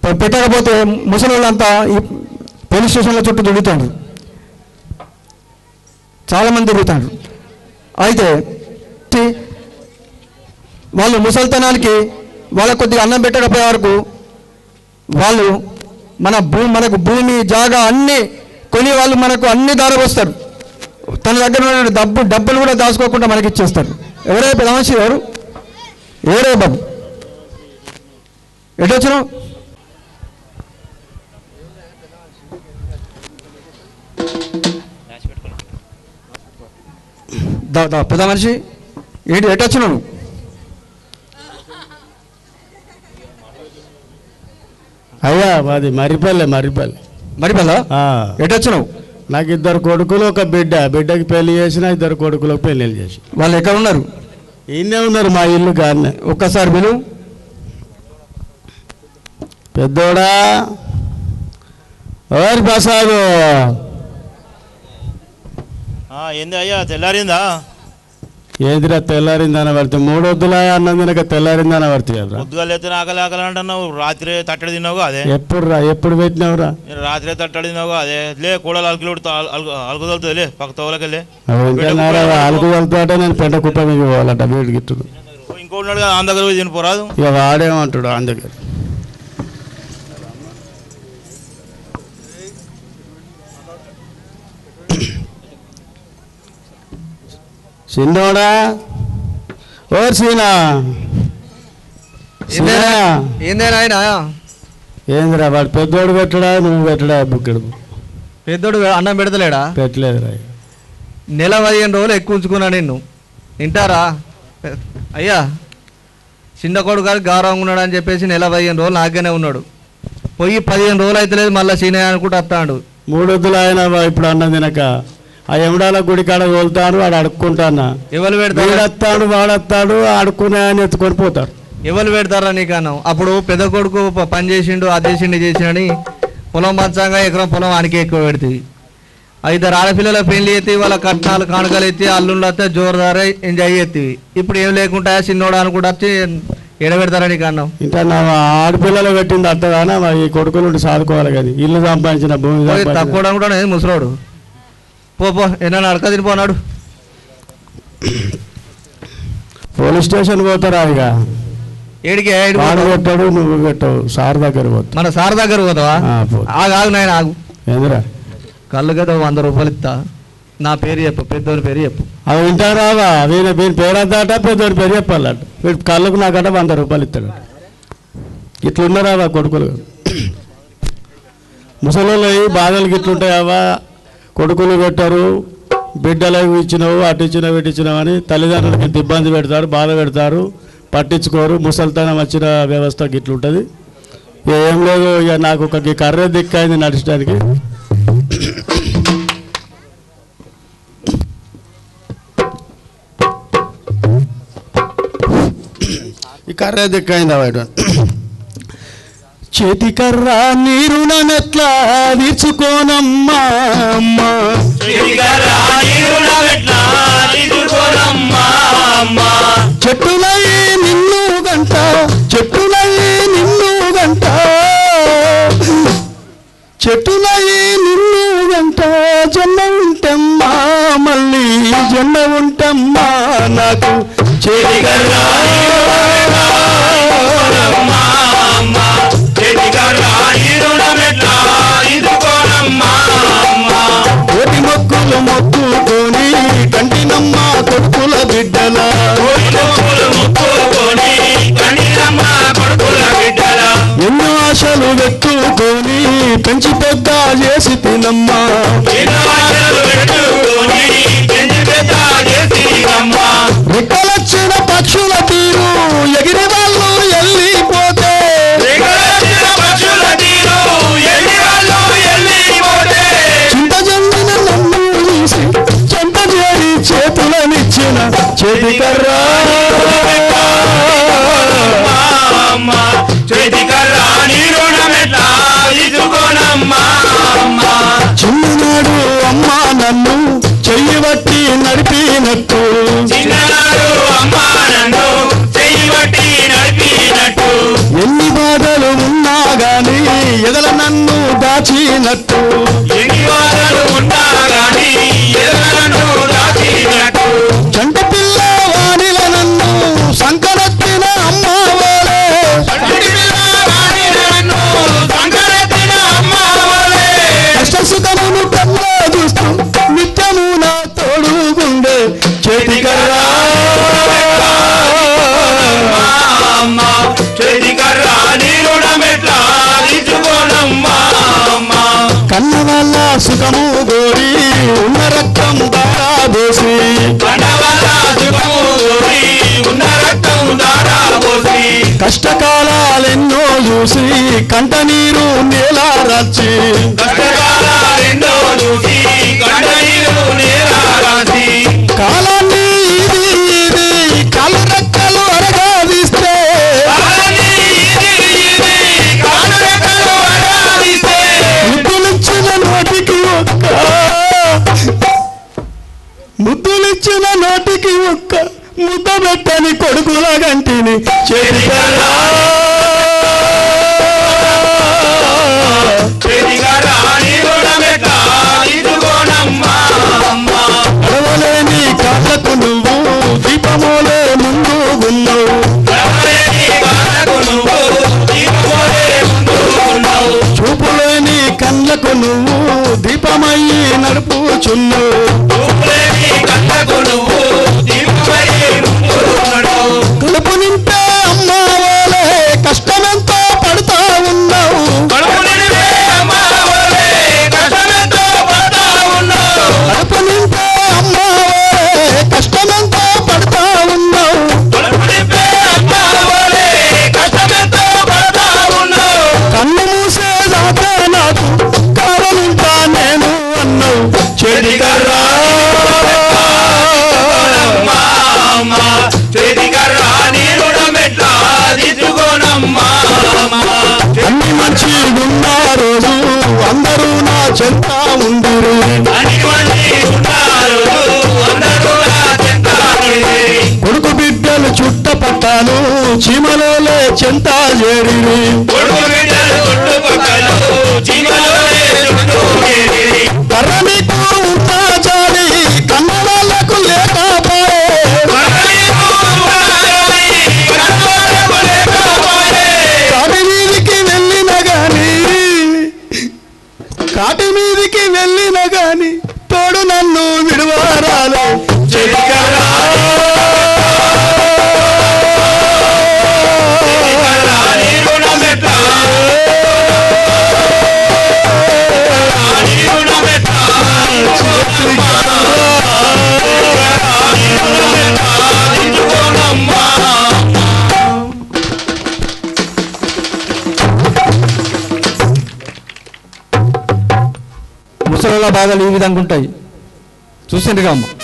పె- పెట్టకపోతే ముసలి వాళ్ళంతా ఈ పోలీస్ స్టేషన్ల చుట్టూ తిరుగుతాడు చాలామంది తిరుగుతాడు అయితే టి- వాళ్ళు ముసలితనానికి వాళ్ళ కొద్దిగా అన్నం పెట్టకపోయే వరకు వాళ్ళు మన భూ మనకు భూమి జాగా అన్నీ కొని వాళ్ళు మనకు అన్ని దారపోస్తారు తన దగ్గర ఉన్న డబ్బు డబ్బులు కూడా దాచుకోకుండా మనకి ఇచ్చేస్తారు ఎవరే పెద్ద మనిషి ఎవరు ఎవరే బాబు ఎటు వచ్చినావు దా దా పెద్ద మనిషి ఏంటి ఎటు వచ్చినావు నువ్వు? అయ్యా మాది మర్రిపల్లె మర్రిపల్లె మరి పల్ల ఆ, ఎటు వచ్చినావు నాకు ఇద్దరు కొడుకులు ఒక బిడ్డ బిడ్డకి పెళ్లి చేసిన ఇద్దరు కొడుకులకు పెళ్లి చేసి వాళ్ళు ఎక్కడ ఉన్నారు ఈయనే ఉన్నారు మా ఇల్లు గానే ఒక్కసారి పిలువు పెద్దోడా ఓరి ప్రసాదు ఆ, ఏంది అయ్యా తెల్లారిందా ఏదిరా తెల్లారిందన పడితే మూడొద్దులా అన్నం తినక తెల్లారిందన పడితే కదరా పొద్దుగా లేతే ఆకలి ఆకలి అంటున్నావు రాత్రి తట్టడి తిన్నావు అదే ఎప్పుడు రా ఎప్పుడు పెట్టినావురా నేను రాత్రి తట్టడి తిన్నావు అదే లే కూడలు అలుకులు అలుకుదలుతుంది లే పక్క తోలకెళ్ళి అవి ఇంకన్నారా అలుగు వెళ్తాడే నేను పెంట కుప్ప మీకు పోవాలట వీడి గిట్టుడు ఇంకో ఉన్నాడు కదా ఆన్ దగ్గర పోయి తినిపోరాదు ఇక వాడేమంటాడు అందుకే చిన్నోడా ఓ సీనా సీనా ఏందేనా ఆయన ఏందిరా వాడు పెద్దోడు పెట్టడా నువ్వు పెట్టడా బుక్కడు పెద్దోడు అన్నం పెడతలేడా పెట్టలేదురా నెల పదిహేను రోజులు ఎక్కువ ఉంచుకున్నా నిన్ను తింటారా అయ్యా చిన్న కొడుకు గారు గౌరవంగా ఉన్నాడు అని చెప్పేసి నెల పదిహేను రోజులు నాగానే ఉన్నాడు పోయి పదిహేను రోజులు అయితే లేదు మళ్ళీ సీనయ్య అనుకుంటూ వస్తాడు మూడొద్దులు ఆయన ఇప్పుడు అన్నం తినక ఆ ఎముడాల గుడి కాడ తోలుతాడు వాడు అడుక్కుంటానా ఎవరు పెడతారా వీడొస్తాడు వాడొస్తాడు ఆడుకునే ఆయన ఎత్తుకొని పోతారు ఎవరు పెడతారా నీకు అన్నం అప్పుడు పెద్ద కొడుకు ప- పని చేసిండు అది చేసిండు ఇది చేసిండని పొలం మంచంగా ఎకరం పొలం ఆనికే ఎక్కువ పెడుతుంది ఐదారు ఆడపిల్లల పెళ్లి ఎత్తి వాళ్ళ కట్నాలు కానుకలు ఎత్తి అల్లుళ్ళు వస్తే జోరుదారే ఎంజాయ్ చేతివి ఇప్పుడు ఏం లేకుండా చిన్నోడు అనుకుంటా వచ్చి ఎడబెడతారా నీకు అన్నం ఇంకా నా ఆడపిల్లలు పెట్టింది అత్తదానా ఈ కొడుకుల నుండి సాదుకోవాలి కానీ ఇల్లు సంపాదించిన భూమి పోయి సంపాదించిన- తక్కువ కూడా లేదు ముసలోడు పో పో ఏమన్నా అడక తినిపోనాడు పోలీస్ స్టేషన్ పోతారా ఇక ఏడికి ఏడు వాడు పెట్టాడు నువ్వు పెట్టావు సార్ దగ్గర పోతావు మన సార్ దగ్గర పోతావా ఆ, పో. ఆగు ఆగు నాయన ఆగు ఏందిరా కళ్ళు కదా వంద రూపాయలు ఇస్తా నా పేరు చెప్పు పెద్దోని పేరు చెప్పు అవి వింటారావా వీళ్ళ వీని పేరు అంతాట పెద్దోడి పేరు చెప్పాలట వీడు కళ్ళకు నాకట వంద రూపాయలు ఇస్తాడు ఇట్లున్నారావా కొడుకులు ముసలి బాధలు గిట్లుంటాయావా కొడుకులు పెట్టారు బిడ్డలకు ఇచ్చినావు అటు ఇచ్చినావు ఇటు ఇచ్చినావు అని తల్లిదండ్రులకు ఇంత ఇబ్బంది పెడతారు బాధ పెడతారు పట్టించుకోరు ముసలితనం వచ్చిన వ్యవస్థ గిట్లుంటుంది ఇక ఏం లేదు ఇక నాకు ఒక ఈ కర్ర దిక్కైంది నడచడానికి ఈ కర్ర దిక్కైందా బయట చేతి కర్ర నీరు నన్నెట్లా తీర్చుకోనమ్మా అమ్మా చెట్టులై నిన్ను గంట చెట్టులై నిన్ను గంట చెట్టులై నిన్ను గంట జన్మ ఉంటమ్మా మళ్ళీ జన్మ ఉంటమ్మా నాకు చేతి కర్ర కోటి మొక్కులు మొక్కుకొని కంటినమ్మ కొడుకుల బిడ్డల ఎన్నో ఆశలు వెతుకొని పెంచి పెద్ద చేసి తినమ్మా రెక్కలొచ్చిన పక్షుల తీరు ఎగిరి వాళ్ళు వెళ్ళిపోతే చింత జండిన నన్ను చూసి చెంత చేరి చేతులనిచ్చిన చేతి కర్రా చిన్ననాడు అమ్మ నన్ను చెయ్యి బట్టి నడిపినట్టు ఎన్ని బాధలు ఉన్నా గాని నన్ను దాచినట్టు ఎన్ని వారాలు ఉన్నా గాని ఎదలను దాచినట్టు చంట పిల్ల వాడిల నన్ను సంకరెత్తిన అమ్మవారే చంటి పిల్ల వాడిన నన్ను సంకరెత్తిన అమ్మవారే. కష్ట సుఖమును కన్నా చూస్తూ నిత్యము నా తోడుగుండే చేతికర్రా అమ్మ చేతికర్ర నీ రుణమెట్లా తీసుకోనమ్మా అమ్మ కన్న వాళ్ళ సుఖము గోరి ఉన్న రక్తం దారాబోసి కడవల సుఖము కోరి ఉన్న రక్తం దారా పోసి కష్టకాలాలెన్నో చూసి కంట నీరు నేల రచ్చి కష్టకాలెన్నో చూసి కండనీరు నేల రాసి కాలాన్ని ఇది ఇది కాలు రెక్కలు అరగాదిస్తే కాలని ఇది ఇది కానురెక్కలు అడాదిస్తే ముద్దులిచ్చిన నోటికి ఒక్క ముద్దులిచ్చిన నోటికి ఒక్క ముద్ద పెట్టని కొడుకుల గంటిని చేతికర్రా చేతికర్ర నీ రుణమెట్లా తీసుకోనమ్మా అమ్మ అడవలేని కాళ్ళకు నువ్వు దీపమోలే ముందు ఉన్నావు ఎవరేని కాళ్ళకు నువ్వు తీసుకోలే ముందు ఉన్నావు చూపులేని కళ్ళకు నువ్వు దీపమయ్యి నడుపుచున్నావు చూపులేని కళ్ళకు నువ్వు దీపమై ముందు ఉన్నావు కలుపు నింపే అమ్మావాలే కష్టమెంతో పడుతా ఉన్నావు కడుపు నిండే అమ్మవారే కష్టమెంతో పడతా ఉన్నావు కలుపు నింపే అమ్మావాలే కష్టమెంతో పడుతా ఉన్నావు కడుపు నిండే అమ్మవారే కష్టమెంతో పడతా ఉన్నావు కన్ను మూసేదాకా నాకు కారణంతా నేను అన్నావు చెడికర్రా అమ్మా అమ్మ చేతికర్ర నీ రుణమెట్లా తీసుకోనమ్మా అమ్మ అన్ని మంచి ఉన్న రోజు అందరూ నా చెంత ఉండిరు అటువంటి ఉన్నారు అందరూ నా చెంతాడిరి. కొడుకు బిడ్డలు చుట్టపట్టాలు చీమలోలే చెంత చేరిరి కొడుకు బిడ్డలు చుట్టుపక్కల చీమలోనే చుట్టూరిరి. కర్ర నీకు ఉన్నా చాలి కన్న వాళ్ళకు లేకపోయే మరణీకు ఉండాలి, కన్నులకు లేకపోయే. కాటి మీదికి వెళ్ళిన గాని కాటి మీదికి వెళ్ళిన గాని తోడు నన్ను విడువారాలే చెడికర్రా. నీ రుణమెట్లా? నీ రుణమెట్లా? తీసుకోనమ్మా. ముసలోళ్ళ బాధలు ఈ విధంగా ఉంటాయి చూసిండ్రుగా అమ్మ